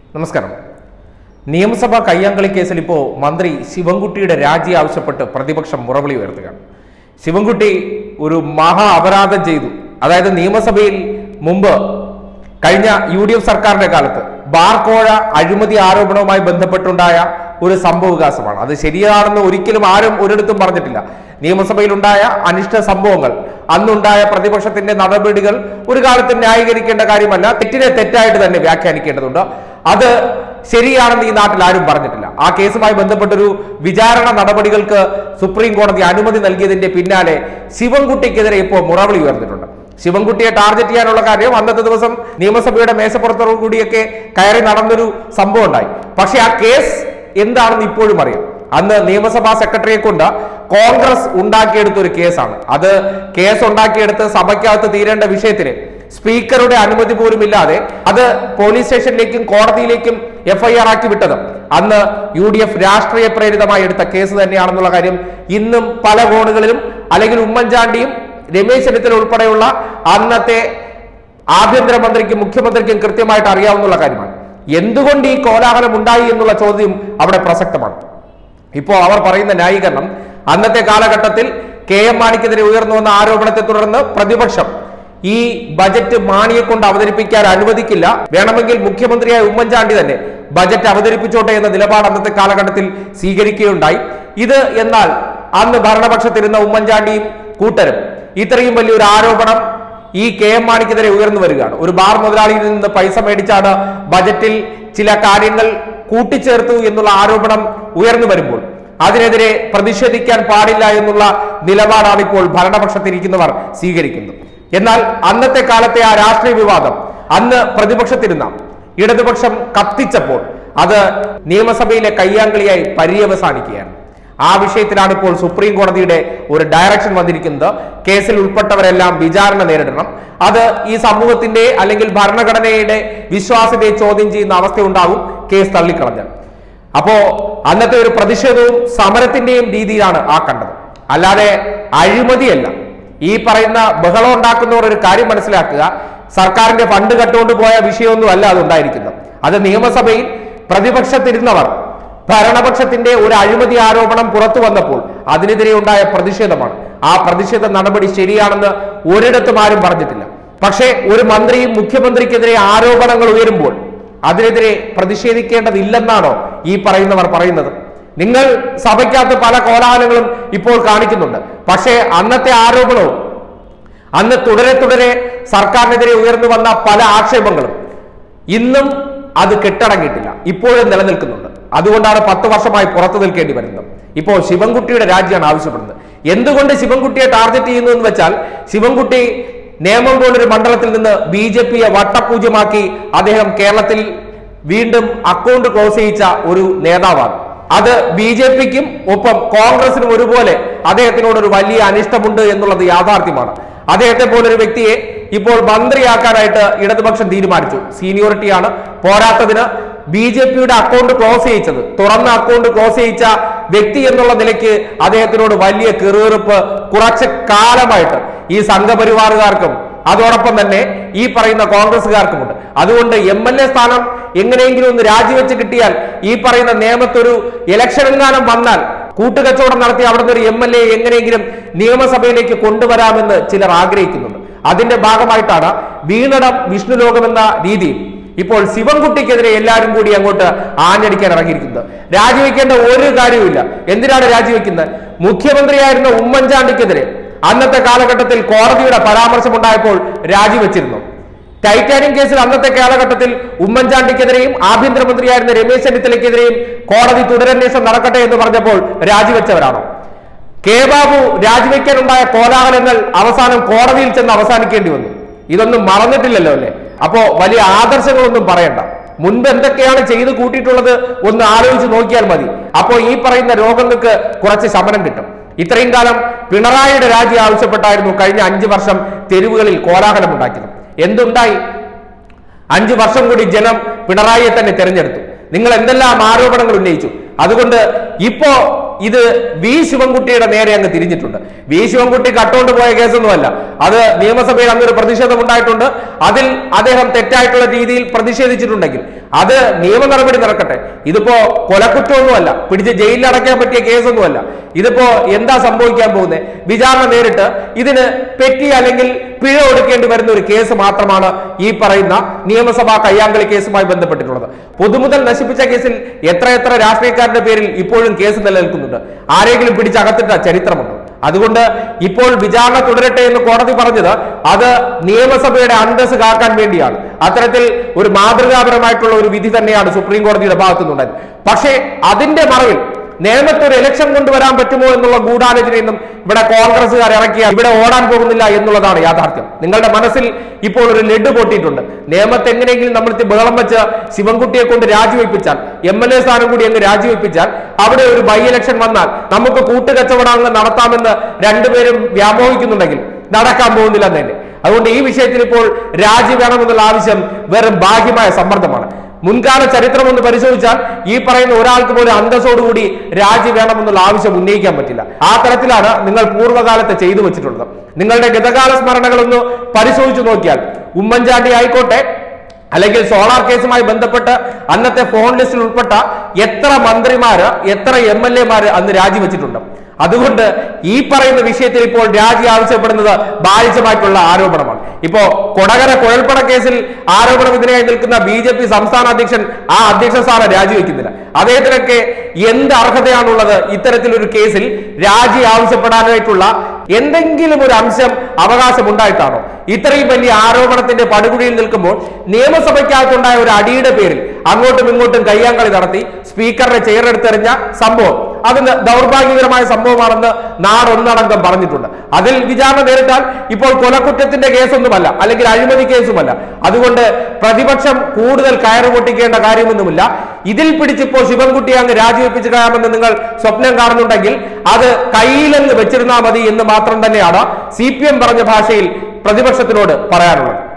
നമസ്കാരം നിയമസഭാ കയ്യാങ്കളി കേസിൽ ഇപ്പോൾ മന്ത്രി ശിവൻകുട്ടിയുടെ രാജി ആവശ്യപ്പെട്ട് പ്രതിപക്ഷം മുറവിളി ഉയർത്തുകയാണ് ശിവൻകുട്ടി ഒരു മഹാ അപരാധം ചെയ്തു അതായത് നിയമസഭയിൽ മുമ്പ് കഴിഞ്ഞ യു ഡി എഫ് സർക്കാരിന്റെ കാലത്ത് ബാർക്കോഴ അഴിമതി ആരോപണവുമായി ബന്ധപ്പെട്ടുണ്ടായ ഒരു സംഭവവികാസമാണ് അത് ശരിയാണെന്ന് ഒരിക്കലും ആരും ഒരിടത്തും പറഞ്ഞിട്ടില്ല നിയമസഭയിലുണ്ടായ അനിഷ്ട സംഭവങ്ങൾ അന്നുണ്ടായ പ്രതിപക്ഷത്തിന്റെ നടപടികൾ ഒരു കാലത്ത് ന്യായീകരിക്കേണ്ട കാര്യമല്ല തെറ്റിനെ തെറ്റായിട്ട് തന്നെ വ്യാഖ്യാനിക്കേണ്ടതുണ്ട് അത് ശരിയാണെന്ന് ഈ നാട്ടിൽ ആരും പറഞ്ഞിട്ടില്ല ആ കേസുമായി ബന്ധപ്പെട്ടൊരു വിചാരണ നടപടികൾക്ക് സുപ്രീം കോടതി അനുമതി നൽകിയതിന്റെ പിന്നാലെ ശിവൻകുട്ടിക്കെതിരെ ഇപ്പോൾ മുറവിളി ഉയർന്നിട്ടുണ്ട് ശിവൻകുട്ടിയെ ടാർഗറ്റ് ചെയ്യാനുള്ള കാര്യം അന്നത്തെ ദിവസം നിയമസഭയുടെ മേശപ്പുറത്തോടു കൂടിയൊക്കെ കയറി നടന്നൊരു സംഭവം ഉണ്ടായി പക്ഷെ ആ കേസ് എന്താണെന്ന് ഇപ്പോഴും അറിയാം അന്ന് നിയമസഭാ സെക്രട്ടറിയെ കൊണ്ട് കോൺഗ്രസ് ഉണ്ടാക്കിയെടുത്ത ഒരു കേസാണ് അത് കേസ് ഉണ്ടാക്കിയെടുത്ത് സഭയ്ക്കകത്ത് തീരേണ്ട വിഷയത്തിന് സ്പീക്കറുടെ അനുമതി പോലും ഇല്ലാതെ അത് പോലീസ് സ്റ്റേഷനിലേക്കും കോടതിയിലേക്കും എഫ്ഐആർ ആക്കി വിട്ടത് അന്ന് യു ഡി എഫ് രാഷ്ട്രീയ പ്രേരിതമായി എടുത്ത കേസ് തന്നെയാണെന്നുള്ള കാര്യം ഇന്നും പല കോണുകളിലും അല്ലെങ്കിൽ ഉമ്മൻചാണ്ടിയും രമേശ് ചെന്നിത്തല ഉൾപ്പെടെയുള്ള അന്നത്തെ ആഭ്യന്തരമന്ത്രിക്കും മുഖ്യമന്ത്രിക്കും കൃത്യമായിട്ട് അറിയാവുന്ന കാര്യമാണ് എന്തുകൊണ്ട് ഈ കോലാഹലം ഉണ്ടായി എന്നുള്ള ചോദ്യം അവിടെ പ്രസക്തമാണ് ഇപ്പോൾ അവർ പറയുന്ന ന്യായീകരണം അന്നത്തെ കാലഘട്ടത്തിൽ കെ എം മാണിക്കെതിരെ ഉയർന്നു വന്ന ആരോപണത്തെ തുടർന്ന് പ്രതിപക്ഷം ഈ ബജറ്റ് മാണിയെ കൊണ്ട് അവതരിപ്പിക്കാൻ അനുവദിക്കില്ല വേണമെങ്കിൽ മുഖ്യമന്ത്രിയായ ഉമ്മൻചാണ്ടി തന്നെ ബജറ്റ് അവതരിപ്പിച്ചോട്ടെ എന്ന നിലപാട് അന്നത്തെ കാലഘട്ടത്തിൽ സ്വീകരിക്കുകയുണ്ടായി ഇത് എന്നാൽ അന്ന് ഭരണപക്ഷത്തിരുന്ന ഉമ്മൻചാണ്ടിയും കൂട്ടരും ഇത്രയും വലിയൊരു ആരോപണം ഈ കെ എം മാണിക്കെതിരെ ഉയർന്നു വരികയാണ് ഒരു ബാർ മുതലാളിയിൽ നിന്ന് പൈസ മേടിച്ചാണ് ബജറ്റിൽ ചില കാര്യങ്ങൾ കൂട്ടിച്ചേർത്തു എന്നുള്ള ആരോപണം ഉയർന്നു വരുമ്പോൾ അതിനെതിരെ പ്രതിഷേധിക്കാൻ പാടില്ല എന്നുള്ള നിലപാടാണ് ഇപ്പോൾ ഭരണപക്ഷത്തിരിക്കുന്നവർ സ്വീകരിക്കുന്നത് എന്നാൽ അന്നത്തെ കാലത്തെ ആ രാഷ്ട്രീയ വിവാദം അന്ന് പ്രതിപക്ഷത്തിരുന്ന ഇടതുപക്ഷം കത്തിച്ചപ്പോൾ അത് നിയമസഭയിലെ കയ്യാങ്കളിയായി പര്യവസാനിക്കുകയാണ് ആ വിഷയത്തിലാണ് ഇപ്പോൾ സുപ്രീം കോടതിയുടെ ഒരു ഡയറക്ഷൻ വന്നിരിക്കുന്നത് കേസിൽ ഉൾപ്പെട്ടവരെല്ലാം വിചാരണ നേരിടണം അത് ഈ സമൂഹത്തിന്റെ അല്ലെങ്കിൽ ഭരണഘടനയുടെ വിശ്വാസ്യതയെ ചോദ്യം ചെയ്യുന്ന അവസ്ഥ ഉണ്ടാകും കേസ് തള്ളിക്കളഞ്ഞാൽ അപ്പോ അന്നത്തെ ഒരു പ്രതിഷേധവും സമരത്തിന്റെയും രീതിയിലാണ് ആ കണ്ടത് അല്ലാതെ അഴിമതിയല്ല ഈ പറയുന്ന ബഹളം ഉണ്ടാക്കുന്നവർ ഒരു കാര്യം മനസ്സിലാക്കുക സർക്കാരിന്റെ ഫണ്ട് കട്ടുകൊണ്ട് പോയ വിഷയമൊന്നും അല്ല അത് ഉണ്ടായിരിക്കുന്നത് അത് നിയമസഭയിൽ പ്രതിപക്ഷത്തിരുന്നവർ ഭരണപക്ഷത്തിന്റെ ഒരു അഴിമതി ആരോപണം പുറത്തു വന്നപ്പോൾ അതിനെതിരെ ഉണ്ടായ പ്രതിഷേധമാണ് ആ പ്രതിഷേധ നടപടി ശരിയാണെന്ന് ഒരിടത്തും ആരും പറഞ്ഞിട്ടില്ല പക്ഷേ ഒരു മന്ത്രിയും മുഖ്യമന്ത്രിക്കെതിരെ ആരോപണങ്ങൾ ഉയരുമ്പോൾ അതിനെതിരെ പ്രതിഷേധിക്കേണ്ടതില്ലെന്നാണോ ഈ പറയുന്നവർ പറയുന്നത് നിങ്ങൾ സഭയ്ക്കകത്ത് പല കോലാഹലങ്ങളും ഇപ്പോൾ കാണിക്കുന്നുണ്ട് പക്ഷേ അന്നത്തെ ആരോപണവും അന്ന് തുടരെ തുടരെ സർക്കാരിനെതിരെ ഉയർന്നു വന്ന പല ആക്ഷേപങ്ങളും ഇന്നും അത് കെട്ടടങ്ങിയിട്ടില്ല ഇപ്പോഴും നിലനിൽക്കുന്നുണ്ട് അതുകൊണ്ടാണ് പത്ത് വർഷമായി പുറത്തു നിൽക്കേണ്ടി വരുന്നത് ഇപ്പോൾ ശിവൻകുട്ടിയുടെ രാജ്യമാണ് ആവശ്യപ്പെടുന്നത് എന്തുകൊണ്ട് ശിവൻകുട്ടിയെ ടാർഗറ്റ് ചെയ്യുന്നു എന്ന് വെച്ചാൽ ശിവൻകുട്ടി നേമം പോലൊരു മണ്ഡലത്തിൽ നിന്ന് ബി ജെ പിയെ വട്ടപൂജ്യമാക്കി അദ്ദേഹം കേരളത്തിൽ വീണ്ടും അക്കൗണ്ട് ക്ലോസ് ചെയ്യിച്ച ഒരു നേതാവാണ് അത് ബി ജെ പിക്കും ഒപ്പം കോൺഗ്രസിനും ഒരുപോലെ അദ്ദേഹത്തിനോട് ഒരു വലിയ അനിഷ്ടമുണ്ട് എന്നുള്ളത് യാഥാർത്ഥ്യമാണ് അദ്ദേഹത്തെ പോലൊരു വ്യക്തിയെ ഇപ്പോൾ മന്ത്രിയാക്കാനായിട്ട് ഇടതുപക്ഷം തീരുമാനിച്ചു സീനിയോറിറ്റിയാണ് പോരാത്തതിന് ബി ജെ പിയുടെ അക്കൗണ്ട് ക്ലോസ് ചെയ്യിച്ചത് തുറന്ന അക്കൗണ്ട് ക്ലോസ് ചെയ്യിച്ച വ്യക്തി എന്നുള്ള നിലയ്ക്ക് അദ്ദേഹത്തിനോട് വലിയ കെറുകെറുപ്പ് കുറച്ച് കാലമായിട്ട് ഈ സംഘപരിവാറുകാർക്കും അതോടൊപ്പം തന്നെ ഈ പറയുന്ന കോൺഗ്രസ്സുകാർക്കുമുണ്ട് അതുകൊണ്ട് എം എൽ എ സ്ഥാനം എങ്ങനെയെങ്കിലും ഒന്ന് രാജിവെച്ച് കിട്ടിയാൽ ഈ പറയുന്ന നിയമത്തൊരു ഇലക്ഷൻ എങ്ങാനും വന്നാൽ കൂട്ടുകച്ചവടം നടത്തി അവിടുന്ന് ഒരു എം എൽ എ എങ്ങനെയെങ്കിലും നിയമസഭയിലേക്ക് കൊണ്ടുവരാമെന്ന് ചിലർ ആഗ്രഹിക്കുന്നുണ്ട് അതിന്റെ ഭാഗമായിട്ടാണ് വീണടം വിഷ്ണുലോകം എന്ന രീതിയിൽ ഇപ്പോൾ ശിവൻകുട്ടിക്കെതിരെ എല്ലാവരും കൂടി അങ്ങോട്ട് ആഞ്ഞടിക്കാൻ ഇറങ്ങിയിരിക്കുന്നത് രാജിവെക്കേണ്ട ഒരു കാര്യവുമില്ല എന്തിനാണ് രാജിവെക്കുന്നത് മുഖ്യമന്ത്രിയായിരുന്ന ഉമ്മൻചാണ്ടിക്കെതിരെ അന്നത്തെ കാലഘട്ടത്തിൽ കോടതിയുടെ പരാമർശം ഉണ്ടായപ്പോൾ രാജിവെച്ചിരുന്നു ടൈറ്റാനിയം കേസിൽ അന്നത്തെ കാലഘട്ടത്തിൽ ഉമ്മൻചാണ്ടിക്കെതിരെയും ആഭ്യന്തരമന്ത്രിയായിരുന്ന രമേശ് ചെന്നിത്തലയ്ക്കെതിരെയും കോടതി തുടരന്വേഷണം നടക്കട്ടെ എന്ന് പറഞ്ഞപ്പോൾ രാജിവെച്ചവരാണോ കെ ബാബു രാജിവെക്കാനുണ്ടായ കോലാഹലങ്ങൾ അവസാനം കോടതിയിൽ ചെന്ന് അവസാനിക്കേണ്ടി വന്നു ഇതൊന്നും മറന്നിട്ടില്ലല്ലോ അല്ലേ അപ്പോ വലിയ ആദർശങ്ങളൊന്നും പറയണ്ട മുൻപ് എന്തൊക്കെയാണ് ചെയ്തു കൂട്ടിയിട്ടുള്ളത് ഒന്ന് ആലോചിച്ച് നോക്കിയാൽ മതി അപ്പോ ഈ പറയുന്ന രോഗങ്ങൾക്ക് കുറച്ച് ശമനം കിട്ടും ഇത്രയും കാലം പിണറായിയുടെ രാജി ആവശ്യപ്പെട്ടായിരുന്നു കഴിഞ്ഞ അഞ്ചു വർഷം തെരുവുകളിൽ കോലാഹലം ഉണ്ടാക്കിയത് എന്തുണ്ടായി അഞ്ചു വർഷം കൂടി ജനം പിണറായിയെ തന്നെ തെരഞ്ഞെടുത്തു നിങ്ങൾ എന്തെല്ലാം ആരോപണങ്ങൾ ഉന്നയിച്ചു അതുകൊണ്ട് ഇപ്പോ ഇത് വി ശിവൻകുട്ടിയുടെ നേരെ അങ്ങ് തിരിഞ്ഞിട്ടുണ്ട് വി ശിവൻകുട്ടി കട്ടുകൊണ്ട് പോയ കേസൊന്നുമല്ല അത് നിയമസഭയിൽ അന്നൊരു പ്രതിഷേധം ഉണ്ടായിട്ടുണ്ട് അതിൽ അദ്ദേഹം തെറ്റായിട്ടുള്ള രീതിയിൽ പ്രതിഷേധിച്ചിട്ടുണ്ടെങ്കിൽ അത് നിയമ നടപടി നടക്കട്ടെ ഇതിപ്പോ കൊലക്കുറ്റമൊന്നുമല്ല പിടിച്ച് ജയിലിൽ അടയ്ക്കാൻ പറ്റിയ കേസൊന്നുമല്ല ഇതിപ്പോ എന്താ സംഭവിക്കാൻ പോകുന്നത് വിചാരണ നേരിട്ട് ഇതിന് പെറ്റി അല്ലെങ്കിൽ പിഴ ഒടുക്കേണ്ടി വരുന്ന ഒരു കേസ് മാത്രമാണ് ഈ പറയുന്ന നിയമസഭാ കയ്യാങ്കളി കേസുമായി ബന്ധപ്പെട്ടിട്ടുള്ളത് പൊതുമുതൽ നശിപ്പിച്ച കേസിൽ എത്രയെത്ര രാഷ്ട്രീയക്കാരുടെ പേരിൽ ഇപ്പോഴും കേസ് നിലനിൽക്കുന്നുണ്ട് ആരെങ്കിലും പിടിച്ചകത്തിട്ട ചരിത്രമുണ്ട് അതുകൊണ്ട് ഇപ്പോൾ വിചാരണ തുടരട്ടെ എന്ന് കോടതി പറഞ്ഞത് അത് നിയമസഭയുടെ അന്തസ് കാക്കാൻ വേണ്ടിയാണ് അത്തരത്തിൽ ഒരു മാതൃകാപരമായിട്ടുള്ള ഒരു വിധി തന്നെയാണ് സുപ്രീം കോടതിയുടെ ഭാഗത്തുനിന്നുണ്ടായത് പക്ഷേ അതിന്റെ മറവിൽ നേമത്ത് ഒരു ഇലക്ഷൻ കൊണ്ടുവരാൻ പറ്റുമോ എന്നുള്ള ഗൂഢാലോചനയൊന്നും ഇവിടെ കോൺഗ്രസ്സുകാർ ഇറക്കിയ ഇവിടെ ഓടാൻ പോകുന്നില്ല എന്നുള്ളതാണ് യാഥാർത്ഥ്യം നിങ്ങളുടെ മനസ്സിൽ ഇപ്പോൾ ഒരു ലഡ് പൊട്ടിയിട്ടുണ്ട് നേമത്ത് എങ്ങനെയെങ്കിലും നമ്മൾ ഇത് ബഹളം വെച്ച് ശിവൻകുട്ടിയെ കൊണ്ട് രാജിവെപ്പിച്ചാൽ എം എൽ എ സ്ഥാനം കൂടി അങ്ങ് രാജിവെപ്പിച്ചാൽ അവിടെ ഒരു ബൈ ഇലക്ഷൻ വന്നാൽ നമുക്ക് കൂട്ടുകച്ചവടം അങ്ങ് നടത്താമെന്ന് രണ്ടുപേരും വ്യാമോഹിക്കുന്നുണ്ടെങ്കിൽ നടക്കാൻ പോകുന്നില്ല എന്ന് തന്നെ അതുകൊണ്ട് ഈ വിഷയത്തിൽ ഇപ്പോൾ രാജി വേണമെന്നുള്ള ആവശ്യം വെറും ഭാഗ്യമായ സമ്മർദ്ദമാണ് മുൻകാല ചരിത്രം ഒന്ന് പരിശോധിച്ചാൽ ഈ പറയുന്ന ഒരാൾക്ക് പോലും അന്തസ്സോടുകൂടി രാജി വേണമെന്നുള്ള ആവശ്യം ഉന്നയിക്കാൻ പറ്റില്ല ആ തരത്തിലാണ് നിങ്ങൾ പൂർവ്വകാലത്തെ ചെയ്തു വെച്ചിട്ടുള്ളത് നിങ്ങളുടെ ഗതകാല സ്മരണകളൊന്ന് പരിശോധിച്ചു നോക്കിയാൽ ഉമ്മൻചാണ്ടി ആയിക്കോട്ടെ അല്ലെങ്കിൽ സോളാർ കേസുമായി ബന്ധപ്പെട്ട് അന്നത്തെ ഫോൺ ലിസ്റ്റിൽ ഉൾപ്പെട്ട എത്ര മന്ത്രിമാര് എത്ര എം എൽ എമാര് അന്ന് രാജിവെച്ചിട്ടുണ്ട് അതുകൊണ്ട് ഈ പറയുന്ന വിഷയത്തിൽ ഇപ്പോൾ രാജി ആവശ്യപ്പെടുന്നത് ബാലിശമായിട്ടുള്ള ആരോപണമാണ് ഇപ്പോ കൊടകര കുഴൽപ്പണ കേസിൽ ആരോപണം ഇതിനായി നിൽക്കുന്ന ബി ജെ പി സംസ്ഥാന അധ്യക്ഷൻ ആ അധ്യക്ഷ സ്ഥാനം രാജിവെക്കുന്നില്ല അദ്ദേഹത്തിനൊക്കെ എന്ത് അർഹതയാണുള്ളത് ഇത്തരത്തിലൊരു കേസിൽ രാജി ആവശ്യപ്പെടാനായിട്ടുള്ള എന്തെങ്കിലും ഒരു അംശം അവകാശം ഉണ്ടായിട്ടാണോ ഇത്രയും വലിയ ആരോപണത്തിന്റെ പടുകുഴിയിൽ നിൽക്കുമ്പോൾ നിയമസഭയ്ക്കകത്തുണ്ടായ ഒരു അടിയുടെ പേരിൽ അങ്ങോട്ടും ഇങ്ങോട്ടും കയ്യാങ്കളി നടത്തി സ്പീക്കറുടെ ചെയറെടുത്തെറിഞ്ഞ സംഭവം അത് ദൗർഭാഗ്യകരമായ സംഭവമാണെന്ന് നാടൊന്നടങ്കം പറഞ്ഞിട്ടുണ്ട് അതിൽ വിചാരണ നേരിട്ടാൽ ഇപ്പോൾ കൊലക്കുറ്റത്തിന്റെ കേസൊന്നുമല്ല അല്ലെങ്കിൽ അഴിമതി കേസുമല്ല അതുകൊണ്ട് പ്രതിപക്ഷം കൂടുതൽ കയറ് പൊട്ടിക്കേണ്ട കാര്യമൊന്നുമില്ല ഇതിൽ പിടിച്ചിപ്പോൾ ശിവൻകുട്ടിയെ അങ്ങ് രാജിവെപ്പിച്ച് കളയാമെന്ന് നിങ്ങൾ സ്വപ്നം കാണുന്നുണ്ടെങ്കിൽ അത് കയ്യിലെന്ന് വെച്ചിരുന്നാൽ മതി എന്ന് മാത്രം തന്നെയാണ് സി പറഞ്ഞ ഭാഷയിൽ പ്രതിപക്ഷത്തിനോട് പറയാനുള്ളത്